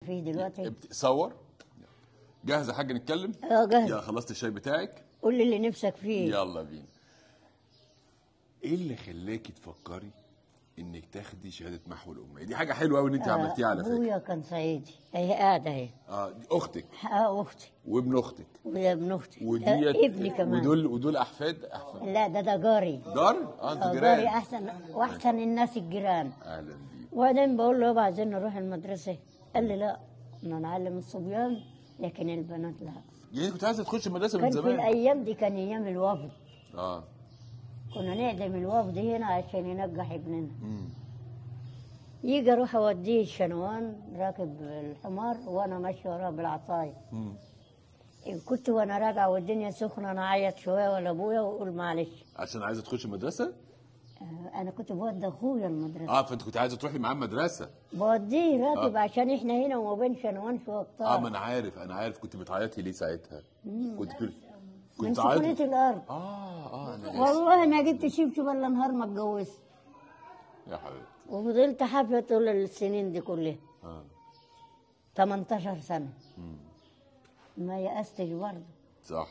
فيه دلوقتي بت- صور جاهزه يا حاج نتكلم اه جاهز يا خلصت الشاي بتاعك قول لي اللي نفسك فيه يلا بينا ايه اللي خلاكي تفكري انك تاخدي شهاده محو الاميه دي حاجه حلوه قوي ان انت عملتيها على فكره ابويا كان صعيدي هي قاعده اهي اه دي اختك اه اختي وابن اختك وده ابن اختي وديت ده ابني كمان ودول ودول احفاد احفاد لا ده ده جاري جار اه انتوا آه، جيران جاري احسن واحسن الناس الجيران اهلا بيك وبعدين بقول له يابا عايزين نروح المدرسه قال لي لا احنا نعلم الصبيان لكن البنات لا يعني كنت عايزه تخش المدرسه من كان في زمان الايام دي كان ايام الوفد اه كنا نعدم الوفد هنا عشان ينجح ابننا امم يجي اروح اوديه الشنوان راكب الحمار وانا ماشي وراه بالعصايه امم إن كنت وانا راجعه والدنيا سخنه انا اعيط شويه ولا ابويا واقول معلش عشان عايزه تخش المدرسه آه، انا كنت بودي اخويا المدرسه اه فانت كنت عايزه تروحي معاه المدرسه بوديه راكب آه. عشان احنا هنا وما بين شنوان شويه اه ما انا عارف انا عارف كنت بتعيطي ليه ساعتها كنت بتقولي من كنت سكونية عايزه الارض اه اه انا آسف. والله ما جبت شبشب الا نهار ما اتجوزت يا حبيبتي وفضلت حافيه طول السنين دي كلها اه 18 سنه ما يأستش برضه صح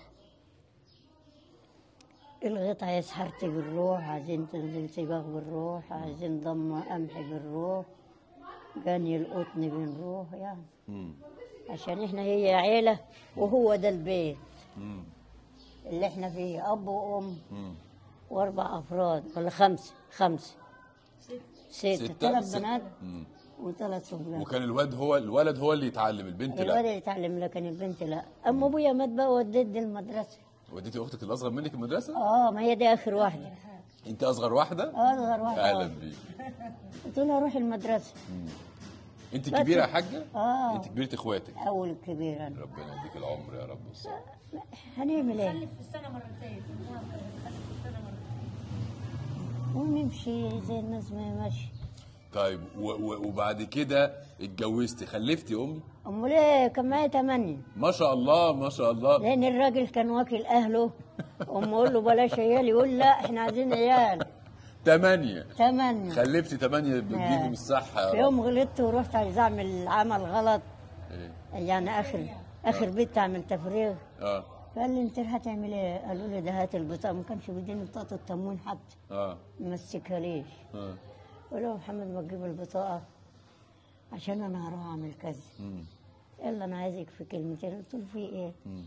الغيط عايز حرتي بالروح عايزين تنزل سباق بالروح عايزين ضم قمح بالروح جاني القطن بالروح يعني امم عشان احنا هي عيلة وهو ده البيت امم اللي احنا فيه أب وأم امم وأربع أفراد ولا خمسة خمسة ستة ستة ثلاث ست- بنات مم. وثلاث صبيان وكان الواد هو الولد هو اللي يتعلم البنت الولد لا يتعلم لكن البنت لا أما أبويا مات بقى وديت دي المدرسة وديتي اختك الاصغر منك المدرسه اه ما هي دي آخر واحدة انت اصغر واحده أصغر واحدة اهلا آه. بيك قلت لها روحي المدرسة انت بس- كبيره يا حاجه آه. انت كبيره اخواتك أول الكبير أنا ربنا يديك العمر يا رب والصحة. هنعمل ايه؟ في السنة مرتين في السنة مرتين ونمشي زي الناس ما هي ماشية طيب و- و- وبعد كده اتجوزتي خلفتي امي أمال إيه كان معايا تمانية ما شاء الله ما شاء الله لأن الراجل كان واكل أهله أم أقول له بلاش عيال يقول لا إحنا عايزين عيال ثمانية تمانية خلفتي ثمانية آه. بتجيبي بالصحة يا في رب يوم غلطت ورحت عايز أعمل عمل غلط إيه. يعني آخر آخر بيت أعمل تفريغ اه فقال لي أنت هتعمل إيه؟ قالوا لي ده هات البطاقة ما كانش بيديني بطاقة التموين حتى اه ما مسكها ليش اه قال له محمد ما تجيب البطاقة عشان أنا هروح أعمل كذا مم. يلا أنا عايزك في كلمتين قلت له في إيه؟ مم.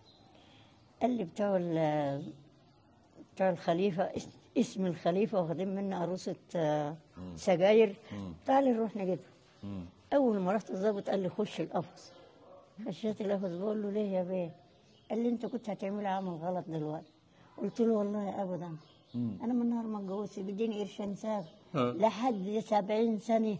قال لي بتوع ال- بتوع الخليفة اس- اسم الخليفة واخدين مني عروسة آه، سجاير تعالي نروح نجيبها مم. أول ما رحت الظابط قال لي خش القفص خشيت القفص بقول له ليه يا بيه؟ قال لي أنت كنت هتعملي عمل غلط دلوقتي قلت له والله أبدا أنا من نهار ما اتجوزت بيديني قرشين ساغ ها. لحد سبعين سنة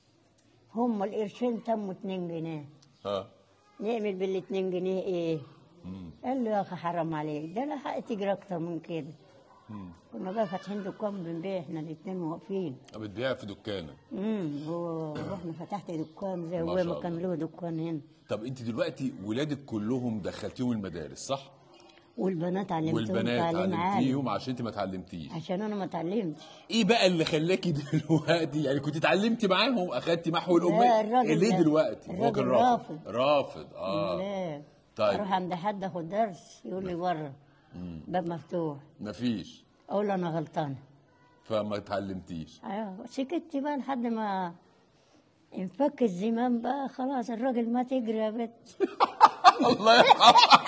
هم القرشين تموا اتنين جنيه اه نعمل بالاتنين جنيه ايه؟ مم. قال له يا اخي حرام عليك ده لا حق تجري اكتر من كده مم. كنا بقى فاتحين دكان بنبيع احنا الاتنين واقفين بتبيع في دكانة امم هو رحنا فتحت دكان زي ما هو شاء ما كان له دكان هنا طب انت دلوقتي ولادك كلهم دخلتيهم المدارس صح؟ والبنات علمتهم والبنات تعليم عالي علمتيهم عشان انت ما اتعلمتيش عشان انا ما اتعلمتش ايه بقى اللي خلاكي دلوقتي يعني كنت اتعلمتي معاهم اخدتي محو الاميه لا، الراجل ليه ده- دلوقتي هو كان الراجل رافض رافض. رافض اه ليه؟ طيب. اروح عند حد اخد درس يقول لي بره باب مفتوح مفيش اقول له انا غلطانه فما اتعلمتيش ايوه سكت بقى لحد ما انفك الزمام بقى خلاص الراجل ما تجري يا بت الله يرحمه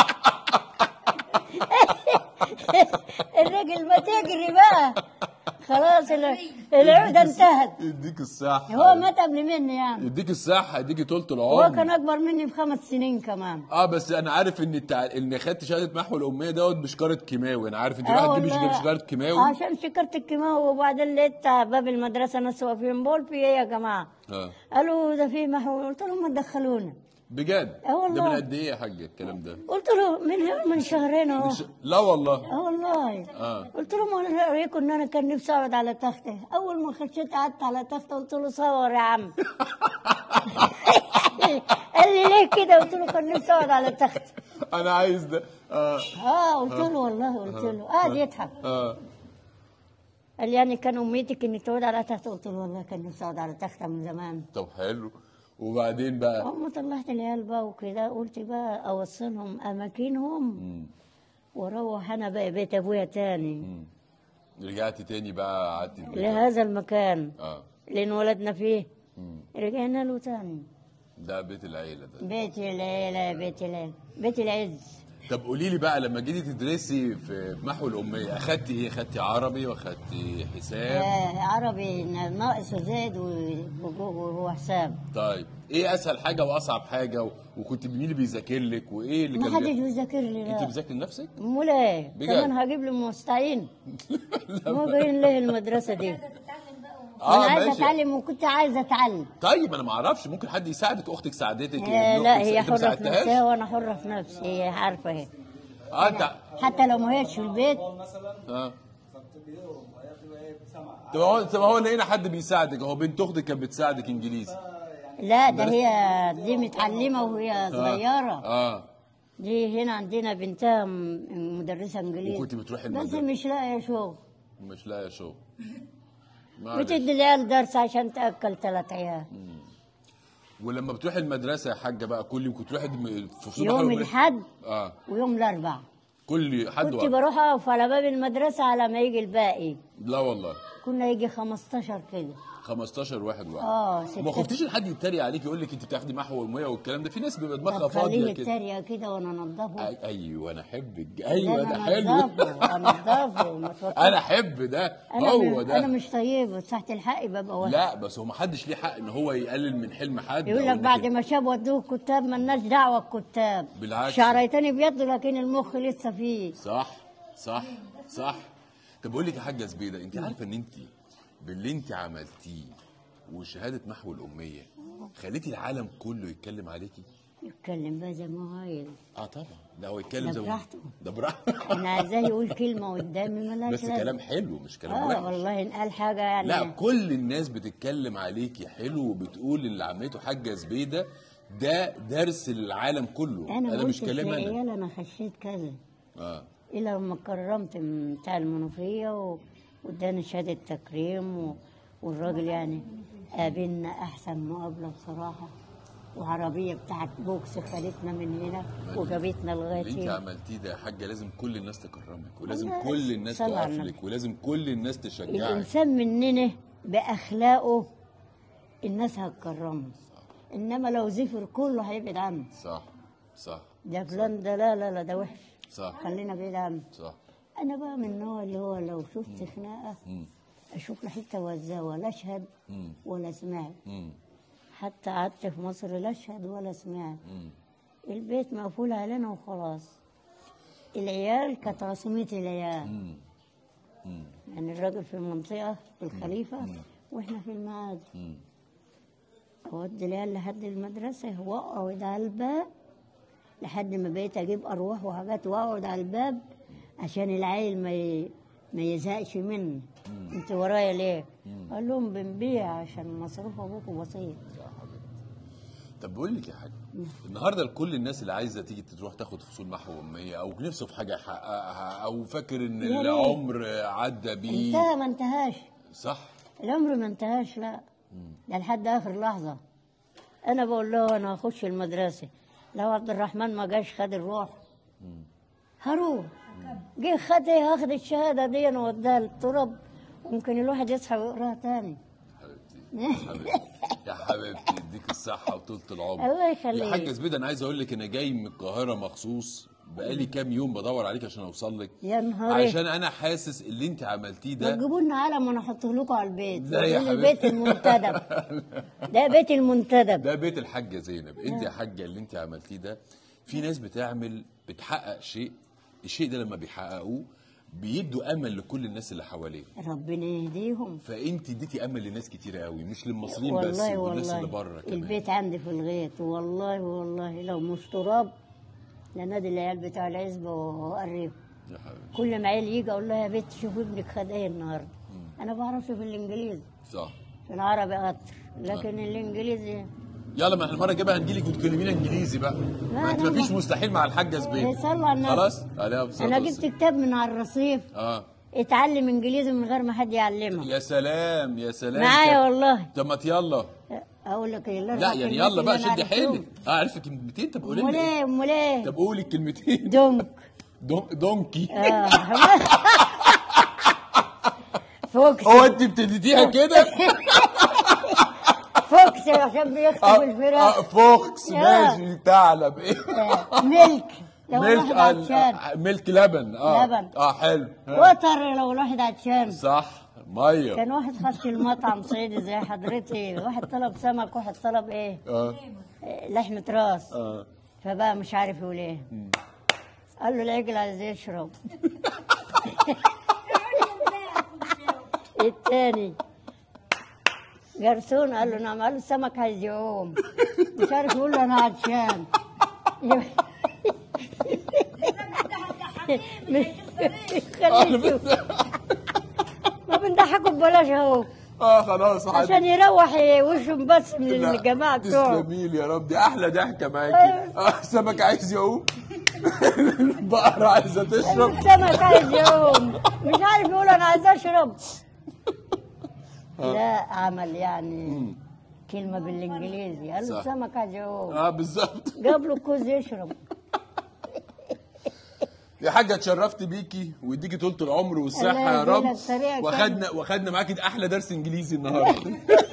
الراجل ما تجري بقى خلاص ال- العقده انتهت يديك الصحة هو مات قبل مني يعني يديك الصحة يديك طولة هو العمر كان اكبر مني بخمس سنين كمان اه بس انا عارف ان التع... ان خدت شهاده محو الاميه دوت بشكاره كيماوي انا عارف انت آه الواحد تجيب والله. بشكاره كيماوي عشان شكرت الكيماوي وبعدين لقيت باب المدرسه ناس واقفين بقول في ايه يا جماعه اه قالوا ده في محو قلت لهم ما تدخلونا بجد آه والله. ده من قد ايه يا حاج الكلام ده قلت له من من شهرين اهو مش... لا والله اه والله اه قلت لهم انا اوريكم ان انا كان نفسي اقعد على تخته اول ما خشيت قعدت على تخته قلت له صور يا عم قال لي ليه كده قلت له كان نفسي اقعد على تخته انا عايز ده اه اه قلت له والله قلت له قعد يضحك اه قال لي يعني كان امنيتك انك تقعد على تخته قلت له والله كان نفسي اقعد على تخته من زمان طب حلو وبعدين بقى أول ما طلعت العيال بقى وكده قلت بقى أوصلهم أماكنهم مم. وأروح أنا بقى بيت أبويا تاني مم. رجعت تاني بقى قعدت البيت لهذا المكان اه اللي انولدنا فيه مم. رجعنا له تاني ده بيت العيله ده بيت العيلة بيت العيلة بيت العز طب قولي لي بقى لما جيتي تدرسي في محو الاميه اخدتي ايه اخدتي عربي واخدتي حساب آه عربي ناقص وزاد و- و- وحساب طيب ايه اسهل حاجه واصعب حاجه و... وكنت مين اللي بيذاكر لك وايه اللي ما كان حدش بي... بيذاكر لي انت لا بتذاكري لنفسك امال ايه بجد؟ كمان هجيب لي مستعين مو جايين ليه المدرسه دي تتعلم بقى ومش انا عايزه ماشي. اتعلم وكنت عايزه اتعلم طيب انا ما اعرفش ممكن حد يساعدك اختك ساعدتك آه ابن لا أختك هي أنت ما حره في ساعدتهاش؟ نفسها وانا حره في نفسي هي عارفه هي اه انت حتى لو ما هيش في البيت اه طب هو طب هو لقينا حد بيساعدك هو بنت اختك كانت بتساعدك انجليزي لا ده هي دي متعلمه وهي صغيره اه دي هنا عندنا بنتها م- مدرسه انجليزي وكنت بتروحي بس المدرسة. مش لاقيه شغل مش لاقي شغل معلش. بتدي العيال درس عشان تاكل ثلاث عيال ولما بتروحي المدرسه يا حاجه بقى كل يوم كنت تروحي دم- في صبح يوم ولا- الحد اه ويوم الاربعاء كل حد كنت واحد. بروح اقف على باب المدرسه على ما يجي الباقي لا والله كنا يجي 15 كده 15 واحد واحد اه ستة. ما خفتيش ان حد يتريق عليك يقول لك انت بتاخدي محو الميه والكلام ده في ناس بيبقى دماغها طب فاضيه خليه كده يتريق كده وانا انضفه أي- ايوه انا احب الج- ده ايوه أنا ده حلو انضفه انضفه ما تفكرش. انا احب ده انا هو م- انا ده مش طيب بس تحت الحق ببقى واحد لا بس هو ما حدش ليه حق ان هو يقلل من حلم حد يقول أو لك إنك- بعد ما شاب ودوه كتاب مالناش دعوه الكتاب بالعكس. شعريتني بيض لكن المخ لسه فيه صح صح صح طب بقول لك يا حاجه زبيده انت عارفه ان انت باللي انت عملتيه وشهاده محو الاميه خليتي العالم كله يتكلم عليكي يتكلم بقى زي ما هو عايز اه طبعا ده هو يتكلم ده زي ما- براحته. ده براحته انا عايزاه يقول كلمه قدامي مالهاش بس لازمة. كلام حلو مش كلام اه وحش والله ان قال حاجه يعني لا كل الناس بتتكلم عليكي حلو وبتقول اللي عملته حاجه زبيده ده درس للعالم كله انا انا مش قلت كلام انا للعيال انا خشيت كذا اه الا لما كرمت من بتاع المنوفيه و- واداني شهاده تكريم و... والراجل يعني قابلنا احسن مقابله بصراحه وعربيه بتاعت بوكس خدتنا من هنا وجابتنا لغايه اللي انت هنا عملتيه ده يا حاجه لازم كل الناس تكرمك ولازم والله كل الناس صلى على تقف النبي. لك ولازم كل الناس تشجعك الانسان مننا باخلاقه الناس هتكرمه انما لو زفر كله هيبعد عنه صح صح ده فلان ده لا لا لا ده وحش صح خلينا بعيد عنه صح انا بقى من النوع اللي هو لو شفت خناقه مم. اشوف له حته وزاه ولا اشهد مم. ولا سمعت مم. حتى قعدت في مصر لا اشهد ولا سمعت مم. البيت مقفول علينا وخلاص العيال كانت عاصمة العيال مم. مم. يعني الراجل في المنطقة في الخليفة واحنا في المعاد مم. اودي العيال لحد المدرسة واقعد على الباب لحد ما بقيت اجيب ارواح وحاجات واقعد على الباب عشان العيل ما ي... ما يزهقش مني انت ورايا ليه؟ قال لهم بنبيع عشان مصروف ابوكوا بسيط يا حبيبتي طب بقول لك يا حاج النهارده لكل الناس اللي عايزه تيجي تروح تاخد فصول محو اميه او نفسه في حاجه يحققها او فاكر ان يا ريت. العمر عدى بيه انتهى ما انتهاش صح العمر ما انتهاش لا ده لحد اخر لحظه انا بقول له انا هخش المدرسه لو عبد الرحمن ما جاش خد الروح هروح جه خد إيه؟ هاخد الشهاده دي انا وديها للتراب ممكن الواحد يصحى ويقراها تاني حبيبتي حبيبتي يا حبيبتي يديك الصحة وطولة العمر الله يخليك. يا حاجة زبيدة أنا عايز أقول لك أنا جاي من القاهرة مخصوص بقالي كام يوم بدور عليك عشان أوصل لك يا نهار إيه. عشان أنا حاسس اللي أنت عملتيه ما ده تجيبوا لنا علم وانا احطه لكم على البيت لا يا ده حبيبتي. البيت المنتدب ده بيت المنتدب ده بيت الحاجة زينب أنت يا حاجة اللي أنت عملتيه ده في ناس بتعمل بتحقق شيء الشيء ده لما بيحققوه بيدوا أمل لكل الناس اللي حواليه ربنا يهديهم فأنت اديتي أمل لناس كتيرة قوي مش للمصريين بس والله والناس والله اللي بره كمان البيت عندي في الغيط والله والله لو مش تراب لنادي العيال بتاع العزبة وأقرب يا حبيبتي كل ما عيل يجي أقول له يا بنت شوف ابنك خد إيه النهاردة أنا بعرفش في الإنجليزي صح في العربي أكتر لكن الإنجليزي يلا ما احنا المره الجايه بقى هنجيلك وتكلمينا انجليزي بقى ما انت أنا مفيش ما- مستحيل مع الحاجه زبيب صلوا على النبي. خلاص عليها الصلاة أنا جبت والسلام. كتاب من على الرصيف اه اتعلم إنجليزي من غير ما حد يعلمه يا سلام يا سلام معايا طب- والله طب ما يلا اقول لك إيه، لا يعني يلا بقى شدي حيلك اه عرفت كلمتين طب قولي امال لي ايه امال ايه طب قولي الكلمتين دونك دون دونكي آه. فوكس هو انت ابتديتيها كده فوكس عشان بيخطب آه، الفراخ آه، فوكس يا. ماشي ثعلب ايه آه، ملك لو ملك الواحد آه، عطشان آه، ملك لبن اه لبن. اه حلو ها. وتر لو الواحد عطشان صح ميه كان واحد خش المطعم صعيدي زي حضرتي واحد طلب سمك واحد طلب ايه اه آه، لحمة راس اه فبقى مش عارف يقول ايه قال له العجل عايز يشرب التاني جرسون قال له نعم قال له السمك عايز يعوم مش عارف يقول له انا عطشان خليه يشوف. ما بنضحكوا ببلاش اهو اه خلاص عادي. عشان يروح وشهم بس من لا، الجماعه بتوعه تسلمي لي يا رب دي احلى ضحكه معاكي اه السمك عايز يقوم البقره عايزه تشرب السمك عايز يعوم مش عارف يقول انا عايز اشرب لا عمل يعني كلمه بالانجليزي قال له صح. السمك عايز يعوم اه بالظبط جاب له كوز يشرب يا حاجه اتشرفت بيكي ويديكي طولة العمر والصحه الله يا رب يديلك طريقة واخدنا واخدنا معاكي احلى درس انجليزي النهارده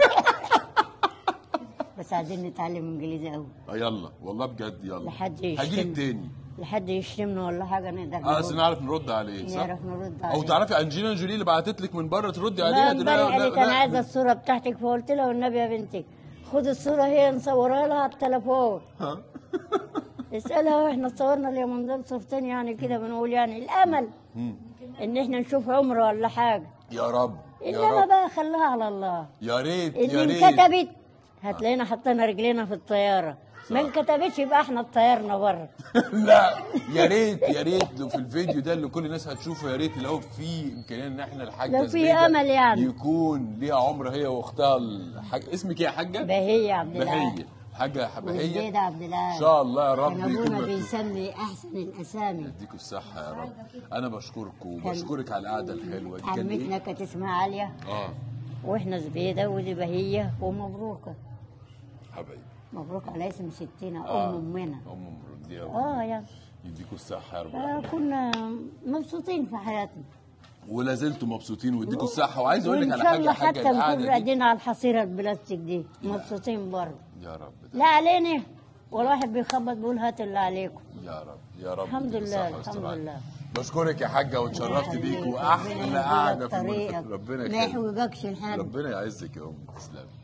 بس عايزين نتعلم انجليزي قوي اه يلا والله بجد يلا لحد هجيلك يشتم تاني لحد يشتمنا ولا حاجه نقدر اه اصل نرد. نعرف نرد عليه صح نعرف نرد او عليه تعرفي انجينا جولي اللي بعتت لك من بره تردي ما عليها امبارح قالت انا عايزه الصوره بتاعتك فقلت لها والنبي يا بنتي خد الصوره هي نصورها لها على التليفون ها؟ اسالها واحنا صورنا اليومين دول صورتين يعني كده بنقول يعني الامل ان احنا نشوف عمره ولا حاجه يا رب يا انما رب بقى خلاها على الله يا ريت يا اللي ريت انكتبت هتلاقينا حطينا رجلينا في الطياره ما انكتبتش يبقى احنا اتطيرنا بره لا يا ريت يا ريت لو في الفيديو ده اللي كل الناس هتشوفه يا ريت لو في امكانيه ان احنا الحاجه لو في زبيدة أمل يعني. يكون ليها عمر هي واختها الحاج اسمك ايه يا حاجه؟ بهية عبد العال بهية حاجه بهية وزبيدة عبد العال ان شاء الله يا رب كان ابونا يكون مكتوب. بيسمي احسن الاسامي يديكوا الصحة يا رب أنا بشكركم وبشكرك على القعدة الحلوة دي كان عمتنا إيه؟ كانت اسمها عاليه آه واحنا زبيده ودي بهيه ومبروكه حبايبي مبروك على اسم ستنا آه. ام امنا أم مرد يا رب اه يعني يديكوا الصحة يا رب آه كنا مبسوطين في حياتنا ولا زلتوا مبسوطين ويديكوا الصحة وعايز أقول لك وان على شاء حاجة الله حاجة حتى نكون القعدة دي قاعدين على الحصيره البلاستيك دي مبسوطين برضه يا رب لا علينا والواحد بيخبط بيقول هاتوا اللي عليكم يا رب يا رب الحمد يديكوا لله، الصحة الحمد والاستراحة. لله. بشكرك يا حاجة واتشرفت بيك ربنا وأحلى يهديلك قعدة في طريقك. المنطقة ربنا ما يخليك يحوجكش الحال ربنا يعزك يا أم تسلمي